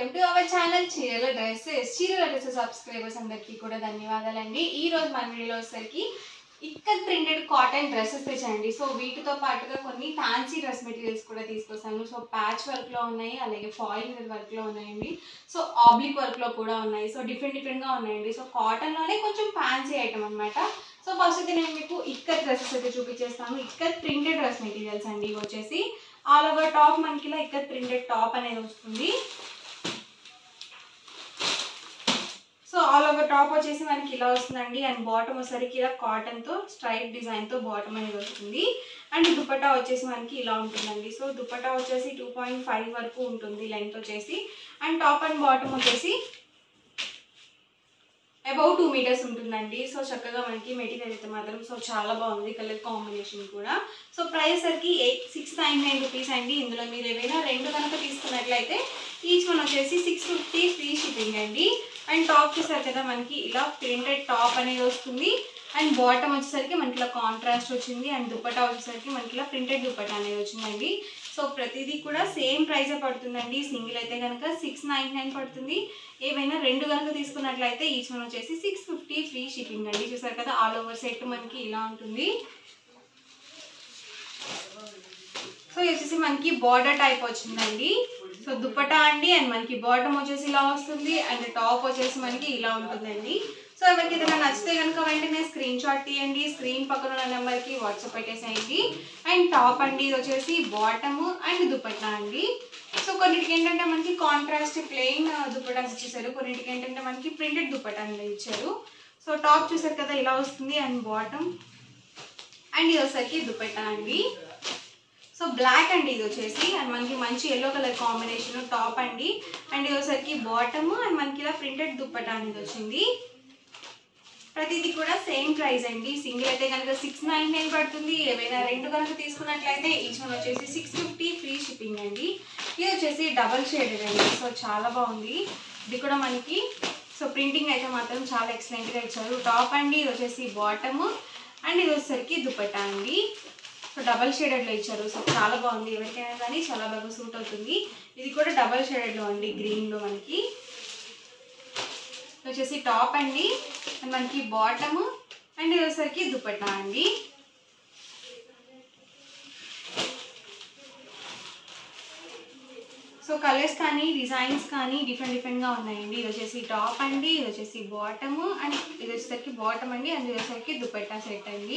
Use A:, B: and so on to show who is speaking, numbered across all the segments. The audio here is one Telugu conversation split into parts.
A: వెల్కమ్ టు అవర్ ఛానల్ చీరల డ్రెస్సెస్ చీరల డ్రెస్సెస్ సబ్స్క్రైబర్స్ అందరికీ కూడా ధన్యవాదాలండి ఈ రోజు మన వీడియోలో వచ్చేసరికి ఇక్కడ ప్రింటెడ్ కాటన్ డ్రెస్సెస్ తెచ్చాయండి సో వీటితో పాటుగా కొన్ని ఫ్యాన్సీ డ్రెస్ మెటీరియల్స్ కూడా తీసుకొస్తాను సో ప్యాచ్ వర్క్లో ఉన్నాయి అలాగే ఫాయిల్ వర్క్లో ఉన్నాయండి సో ఆబ్లిక్ వర్క్లో కూడా ఉన్నాయి సో డిఫరెంట్ డిఫరెంట్గా ఉన్నాయండి సో కాటన్లోనే కొంచెం ఫ్యాన్సీ ఐటమ్ అనమాట సో ఫస్ట్ అయితే నేను మీకు ఇక్కడ డ్రెస్సెస్ అయితే చూపించేస్తాను ఇక్కడ ప్రింటెడ్ డ్రెస్ మెటీరియల్స్ అండి ఇవి వచ్చేసి ఆల్ ఓవర్ టాప్ మనకి ఇలా ఇక్కడ ప్రింటెడ్ టాప్ అనేది వస్తుంది సో ఆల్ ఓవర్ టాప్ వచ్చేసి మనకి ఇలా వస్తుందండి అండ్ బాటమ్ వచ్చేసరికి ఇలా కాటన్తో స్ట్రైప్ డిజైన్తో బాటమ్ అనేది వస్తుంది అండ్ దుపట్టా వచ్చేసి మనకి ఇలా ఉంటుందండి సో దుపట్టా వచ్చేసి టూ పాయింట్ ఫైవ్ వరకు ఉంటుంది లెంత్ వచ్చేసి అండ్ టాప్ అండ్ బాటమ్ వచ్చేసి అబౌట్ టూ మీటర్స్ ఉంటుందండి సో చక్కగా మనకి మెటీరియల్ అయితే మాత్రం సో చాలా బాగుంది కలర్ కాంబినేషన్ కూడా సో ప్రైస్ సరికి eight six nine nine rupees అండి ఇందులో మీరు ఏవైనా రెండు కనుక తీసుకున్నట్లయితే ఈచ్ వన్ వచ్చేసి సిక్స్ ఫిఫ్టీ ఫ్రీ షిప్పింగ్ అండి అండ్ టాప్ చూసారు కదా మనకి ఇలా ప్రింటెడ్ టాప్ అనేది వస్తుంది అండ్ బాటమ్ వచ్చేసరికి మనకి ఇలా కాంట్రాస్ట్ వచ్చింది అండ్ దుపట్టా వచ్చేసరికి మనకి ఇలా ప్రింటెడ్ దుపట్టా అనేది వచ్చిందండి సో ప్రతిదీ కూడా సేమ్ ప్రైజే పడుతుందండి సింగిల్ అయితే కనుక సిక్స్ నైన్ నైన్ పడుతుంది ఏవైనా రెండు కనుక తీసుకున్నట్లయితే ఈచ్ వన్ వచ్చేసి సిక్స్ ఫిఫ్టీ ఫ్రీ షిప్పింగ్ అండి చూసారు కదా ఆల్ ఓవర్ సెట్ మనకి ఇలా ఉంటుంది సో ఇది వచ్చేసి మనకి బార్డర్ టైప్ వచ్చిందండి సో దుప్పటా అండి అండ్ మనకి బాటమ్ వచ్చేసి ఇలా వస్తుంది అండ్ టాప్ వచ్చేసి మనకి ఇలా ఉంటుందండి సో ఎవరికి ఏదైనా నచ్చితే కనుక వెంటనే స్క్రీన్ షాట్ తీయండి స్క్రీన్ పక్కన ఉన్న నెంబర్కి వాట్సాప్ పెట్టేసేయండి అండ్ టాప్ అండి ఇది వచ్చేసి బాటమ్ అండ్ దుపట్టా అండి సో కొన్నిటికి ఏంటంటే మనకి కాంట్రాస్ట్ ప్లెయిన్ దుపటాస్ ఇచ్చేసారు కొన్నిటికి ఏంటంటే మనకి ప్రింటెడ్ దుపట్టా అనేది ఇచ్చారు సో టాప్ చూసారు కదా ఇలా వస్తుంది అండ్ బాటమ్ అండ్ ఇది వచ్చేసరికి దుపట్టా అండి సో బ్లాక్ అండి ఇది వచ్చేసి అండ్ మనకి మంచి ఎల్లో కలర్ కాంబినేషన్ టాప్ అండి అండ్ ఇది వచ్చేసరికి బాటమ్ అండ్ మనకి ఇలా ప్రింటెడ్ దుప్పటా అనేది వచ్చింది ప్రతిదీ కూడా సేమ్ ప్రైస్ అండి సింగిల్ అయితే కనుక సిక్స్ నైన్ నైన్ పడుతుంది ఏవైనా రెండు కనుక తీసుకున్నట్లయితే ఈచ్ వన్ వచ్చేసి సిక్స్ ఫిఫ్టీ ఫ్రీ షిప్పింగ్ అండి ఇది వచ్చేసి డబల్ షేడెడ్ అండి సో చాలా బాగుంది ఇది కూడా మనకి సో ప్రింటింగ్ అయితే మాత్రం చాలా ఎక్సలెంట్గా ఇచ్చారు టాప్ అండి ఇది వచ్చేసి బాటమ్ అండ్ ఇది వచ్చేసరికి దుపట్టా అండి సో డబల్ షేడెడ్లో ఇచ్చారు సో చాలా బాగుంది ఎవరికైనా కానీ చాలా బాగా సూట్ అవుతుంది ఇది కూడా డబల్ షేడెడ్లో అండి గ్రీన్లో మనకి ఇది వచ్చేసి టాప్ అండి అండ్ మనకి బాటమ్ అండ్ ఇది వచ్చేసరికి దుపట్టా అండి సో కలర్స్ కానీ డిజైన్స్ కానీ డిఫరెంట్ డిఫరెంట్గా ఉన్నాయండి ఇది వచ్చేసి టాప్ అండి ఇది వచ్చేసి బాటమ్ అండ్ ఇది వచ్చేసరికి బాటమ్ అండి అండ్ ఇది వచ్చేసరికి దుపట్టా సెట్ అండి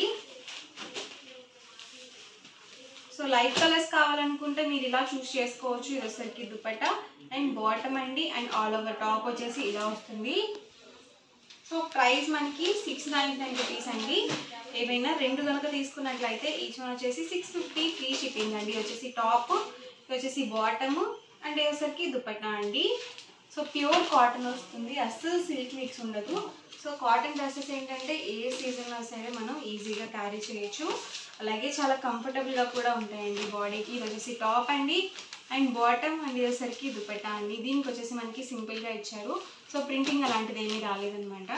A: సో లైట్ కలర్స్ కావాలనుకుంటే మీరు ఇలా చూస్ చేసుకోవచ్చు ఇది వచ్చేసరికి దుపట్టా అండ్ బాటమ్ అండి అండ్ ఆల్ ఓవర్ టాప్ వచ్చేసి ఇలా వస్తుంది సో ప్రైస్ మనకి సిక్స్ నైన్ నైన్ రూపీస్ అండి ఏవైనా రెండు కనుక తీసుకున్నట్లయితే ఈచ్ వన్ వచ్చేసి సిక్స్ ఫిఫ్టీ ఫ్రీ షిప్పింగ్ అండి ఇది వచ్చేసి టాప్ ఇది వచ్చేసి బాటమ్ అండ్ వచ్చేసరికి దుపట్టా అండి సో ప్యూర్ కాటన్ వస్తుంది అస్సలు సిల్క్ మిక్స్ ఉండదు సో కాటన్ డ్రెస్సెస్ ఏంటంటే ఏ సీజన్లో సరే మనం ఈజీగా క్యారీ చేయొచ్చు అలాగే చాలా కంఫర్టబుల్గా కూడా ఉంటాయండి బాడీకి ఇది వచ్చేసి టాప్ అండి అండ్ బాటమ్ అండ్ ఇదేసరికి దుపట్టా అండి దీనికి వచ్చేసి మనకి సింపుల్గా ఇచ్చారు సో ప్రింటింగ్ అలాంటిది ఏమీ రాలేదనమాట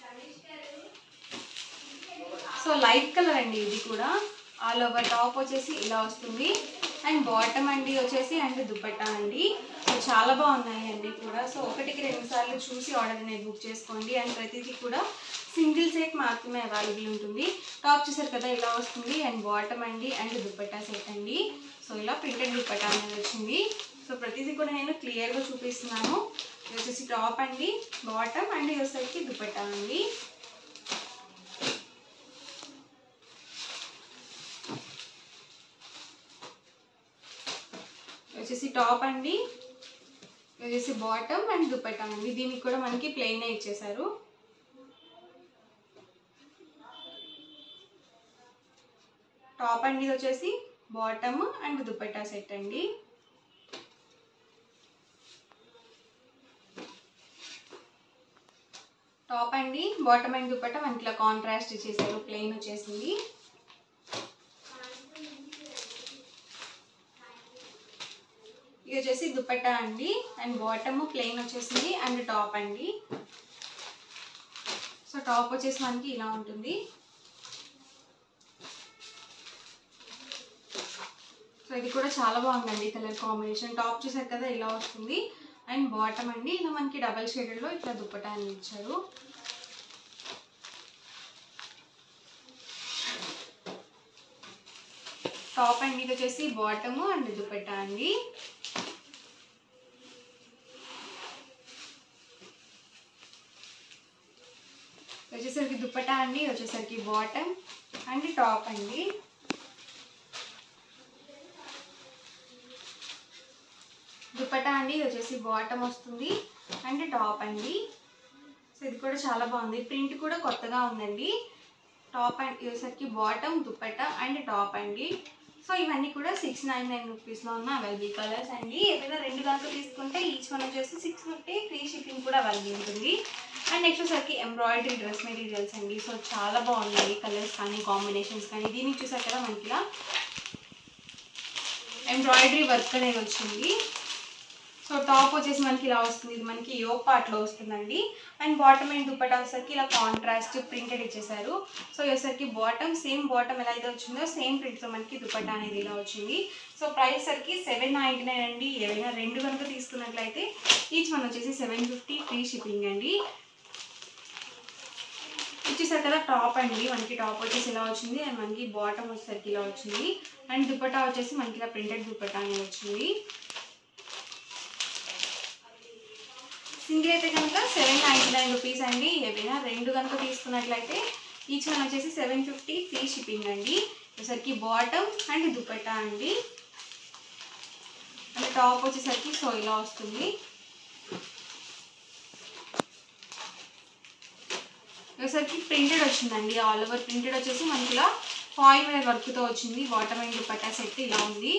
A: సో లైట్ కలర్ అండి ఇది కూడా ఆల్ ఓవర్ టాప్ వచ్చేసి ఇలా వస్తుంది అండ్ బాటమ్ అండి వచ్చేసి అండ్ దుపట్టా అండి సో చాలా బాగున్నాయి అండి కూడా సో ఒకటికి రెండు సార్లు చూసి ఆర్డర్ అనేది బుక్ చేసుకోండి అండ్ ప్రతిదీ కూడా సింగిల్ సెట్ మాత్రమే అవైలబుల్ ఉంటుంది టాప్ చూసారు కదా ఇలా వస్తుంది అండ్ బాటమ్ అండి అండ్ దుపట్టా సెట్ అండి సో ఇలా ప్రింటెడ్ దుపట్టా అనేది వచ్చింది సో ప్రతిదీ కూడా నేను క్లియర్గా చూపిస్తున్నాను ఇది వచ్చేసి టాప్ అండి బాటమ్ అండ్ ఇది వచ్చేసరికి దుపట్టా అండి ఇది వచ్చేసి టాప్ అండి ఇది వచ్చేసి బాటమ్ అండ్ దుపట్టా అండి దీనికి కూడా మనకి ప్లెయిన్ ఇచ్చేసారు టాప్ అండి ఇది వచ్చేసి బాటమ్ అండ్ దుపట్టా సెట్ అండి టాప్ అండి బాటమ్ అండ్ దుపట్టా మనకి ఇలా కాంట్రాస్ట్ ఇచ్చేసారు ప్లెయిన్ వచ్చేసింది ఇది వచ్చేసి దుపట్టా అండి అండ్ బాటమ్ ప్లెయిన్ వచ్చేసింది అండ్ టాప్ అండి సో టాప్ వచ్చేసి మనకి ఇలా ఉంటుంది సో ఇది కూడా చాలా బాగుందండి కలర్ కాంబినేషన్ టాప్ చూసారు కదా ఇలా వస్తుంది అండ్ బాటమ్ అండి ఇలా మనకి డబల్ షేడెడ్లో ఇట్లా దుప్పటా అని ఇచ్చారు టాప్ అండి ఇది వచ్చేసి బాటము అండ్ దుపట్టా అండి వచ్చేసరికి దుపట్టా అండి వచ్చేసరికి బాటమ్ అండ్ టాప్ అండి దుపట్టా అండి ఇది వచ్చేసి బాటమ్ వస్తుంది అండ్ టాప్ అండి సో ఇది కూడా చాలా బాగుంది ప్రింట్ కూడా కొత్తగా ఉందండి టాప్ అండ్ వచ్చేసరికి బాటమ్ దుపట్టా అండ్ టాప్ అండి సో ఇవన్నీ కూడా సిక్స్ నైన్ నైన్ రూపీస్లో ఉన్న అవైలబుల్ కలర్స్ అండి ఏదైనా రెండు దాంట్లో తీసుకుంటే ఈచ్ వన్ వచ్చేసి సిక్స్ ఫిఫ్టీ ఫ్రీ షిప్పింగ్ కూడా అవైలబుల్ ఉంటుంది అండ్ నెక్స్ట్ వచ్చేసరికి ఎంబ్రాయిడరీ డ్రెస్ మెటీరియల్స్ అండి సో చాలా బాగున్నాయి కలర్స్ కానీ కాంబినేషన్స్ కానీ దీనికి చూసారు కదా మనకి ఇలా ఎంబ్రాయిడరీ వర్క్ అనేది వచ్చింది సో టాప్ వచ్చేసి మనకి ఇలా వస్తుంది ఇది మనకి యో పార్ట్లో వస్తుందండి అండ్ బాటమ్ అండ్ దుప్పటా వచ్చేసరికి ఇలా కాంట్రాస్ట్ ప్రింటెడ్ ఇచ్చేసారు సో వచ్చేసరికి బాటమ్ సేమ్ బాటమ్ ఎలా అయితే వచ్చిందో సేమ్ ప్రింట్తో మనకి దుప్పటా అనేది ఇలా వచ్చింది సో ప్రైస్ సరికి సెవెన్ నైంటీ నైన్ అండి ఏవైనా రెండు కనుక తీసుకున్నట్లయితే ఈచ్ వన్ వచ్చేసి సెవెన్ ఫిఫ్టీ ఫ్రీ షిప్పింగ్ అండి ఇచ్చేసారు కదా టాప్ అండి మనకి టాప్ వచ్చేసి ఇలా వచ్చింది అండ్ మనకి బాటమ్ వచ్చేసరికి ఇలా వచ్చింది అండ్ దుపట్టా వచ్చేసి మనకి ఇలా ప్రింటెడ్ దుపట్టా అనేది వచ్చింది సింగిల్ అయితే కనుక సెవెన్ నైంటీ నైన్ రూపీస్ అండి ఏవైనా రెండు కనుక తీసుకున్నట్లయితే ఈచ్ వన్ వచ్చేసి సెవెన్ ఫిఫ్టీ ఫ్రీ షిప్పింగ్ అండి వచ్చేసరికి బాటమ్ అండ్ దుపట్టా అండి అండ్ టాప్ వచ్చేసరికి సో ఇలా వస్తుంది వచ్చేసరికి ప్రింటెడ్ వచ్చిందండి ఆల్ ఓవర్ ప్రింటెడ్ వచ్చేసి మనకి ఇలా ఫాయిల్ మీద వర్క్తో వచ్చింది బాటమ్ అండ్ దుపట్టా సెట్ ఇలా ఉంది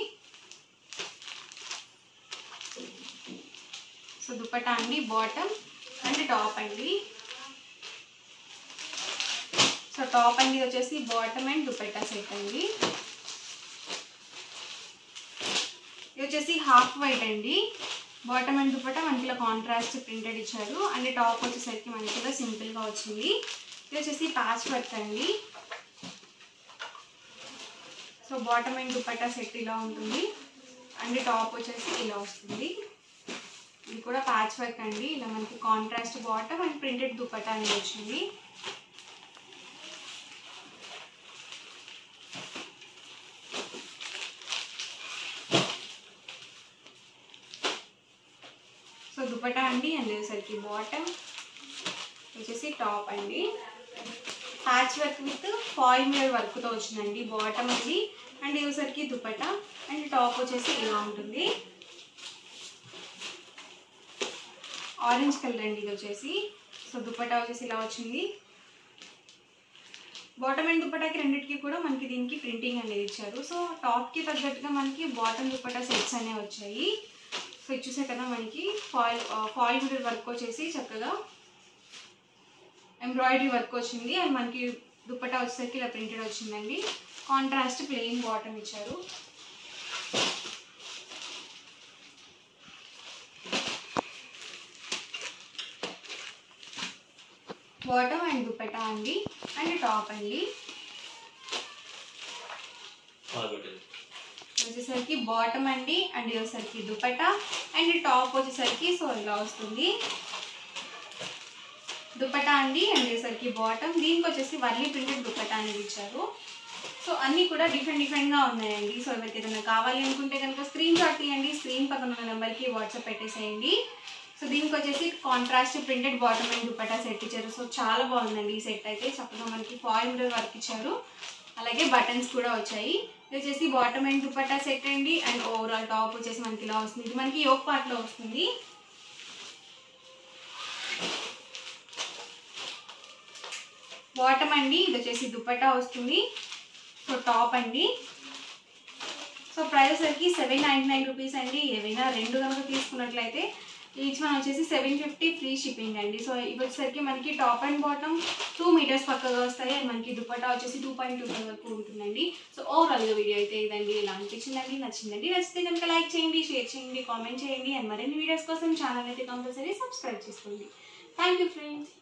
A: సో దుపట్టా అండి బాటమ్ అండ్ టాప్ అండి సో టాప్ అండి వచ్చేసి బాటమ్ అండ్ దుపట్టా సెట్ అండి ఇది వచ్చేసి హాఫ్ వైట్ అండి బాటమ్ అండ్ దుపట్టా మనకి ఇలా కాంట్రాస్ట్ ప్రింటెడ్ ఇచ్చారు అండ్ టాప్ వచ్చేసరికి మనకి ఇలా సింపుల్గా వచ్చింది ఇది వచ్చేసి ప్యాచ్ వర్క్ అండి so bottom and dupatta set ఇలా ఉంటుంది అండ్ టాప్ వచ్చేసి ఇలా వస్తుంది ఇది కూడా ప్యాచ్ వర్క్ అండి ఇలా మనకి contrast bottom and printed dupatta అనేది వచ్చింది సో దుపట్టా అండి అండ్ వచ్చేసరికి బాటమ్ వచ్చేసి టాప్ అండి ప్యాచ్ వర్క్ విత్ ఫాయిల్ మీద వర్క్తో వచ్చిందండి బాటమ్ అండి అండ్ ఇవసరికి దుపట్టా అండ్ టాప్ వచ్చేసి ఇలా ఉంటుంది ఆరెంజ్ కలర్ అండి ఇది వచ్చేసి సో దుపట్టా వచ్చేసి ఇలా వచ్చింది బాటమ్ అండ్ దుపట్టాకి రెండింటికి కూడా మనకి దీనికి ప్రింటింగ్ అనేది ఇచ్చారు సో టాప్కి తగ్గట్టుగా మనకి బాటమ్ దుపట్టా సెట్స్ అనేవి వచ్చాయి సో ఇది చూసే కదా మనకి ఫాయిల్ ఫాయిల్ మీద వర్క్ వచ్చేసి చక్కగా ఎంబ్రాయిడరీ వర్క్ వచ్చింది అండ్ మనకి దుపట్టా వచ్చేసరికి ఇలా ప్రింటెడ్ వచ్చిందండి కాంట్రాస్ట్ ప్లెయిన్ బాటమ్ ఇచ్చారు బాటమ్ అండ్ దుపట్టా అండి అండ్ టాప్ అండి వచ్చేసరికి బాటమ్ అండి అండ్ ఇది వచ్చేసరికి దుపట్టా అండ్ టాప్ వచ్చేసరికి సో ఇలా వస్తుంది దుపట్టా అండి అండ్ వచ్చేసరికి బాటమ్ దీనికి వచ్చేసి వర్లీ ప్రింటెడ్ దుపట్టా అనేది ఇచ్చారు సో అన్నీ కూడా డిఫరెంట్ డిఫరెంట్గా ఉన్నాయండి సో ఎవరికి ఏదైనా కావాలి అనుకుంటే కనుక స్క్రీన్ షాట్ తీయండి స్క్రీన్ పక్కన ఉన్న నెంబర్కి వాట్సాప్ పెట్టేసేయండి సో దీనికి వచ్చేసి contrast printed bottom and dupatta set ఇచ్చారు సో చాలా బాగుందండి ఈ సెట్ అయితే చక్కగా మనకి ఫాయిల్ మీద వర్క్ ఇచ్చారు అలాగే బటన్స్ కూడా వచ్చాయి ఇది వచ్చేసి బాటమ్ అండ్ దుపట్టా సెట్ అండి అండ్ ఓవరాల్ టాప్ వచ్చేసి మనకి ఇలా వస్తుంది ఇది మనకి యోగ్ పార్ట్లో వస్తుంది బాటమ్ అండి ఇది వచ్చేసి దుపట్టా వస్తుంది సో టాప్ అండి సో ప్రైస్ వచ్చరికి సెవెన్ నైంటీ నైన్ రూపీస్ అండి ఏవైనా రెండు కనుక తీసుకున్నట్లయితే ఈచ్ వన్ వచ్చేసి సెవెన్ ఫిఫ్టీ ఫ్రీ షిప్పింగ్ అండి సో ఇవి వచ్చేసరికి మనకి top and bottom two metres పక్కగా వస్తాయి అండ్ మనకి దుపట్టా వచ్చేసి టూ పాయింట్ టూ వరకు ఉంటుందండి సో ఓవరాల్గా వీడియో అయితే ఇదండి ఇలా అనిపించిందండి నచ్చిందండి నచ్చితే కనుక లైక్ చేయండి షేర్ చేయండి కామెంట్ చేయండి అండ్ మరిన్ని వీడియోస్ కోసం ఛానల్ అయితే కంపల్సరీ సబ్స్క్రైబ్ చేసుకోండి థ్యాంక్ యూ ఫ్రెండ్స్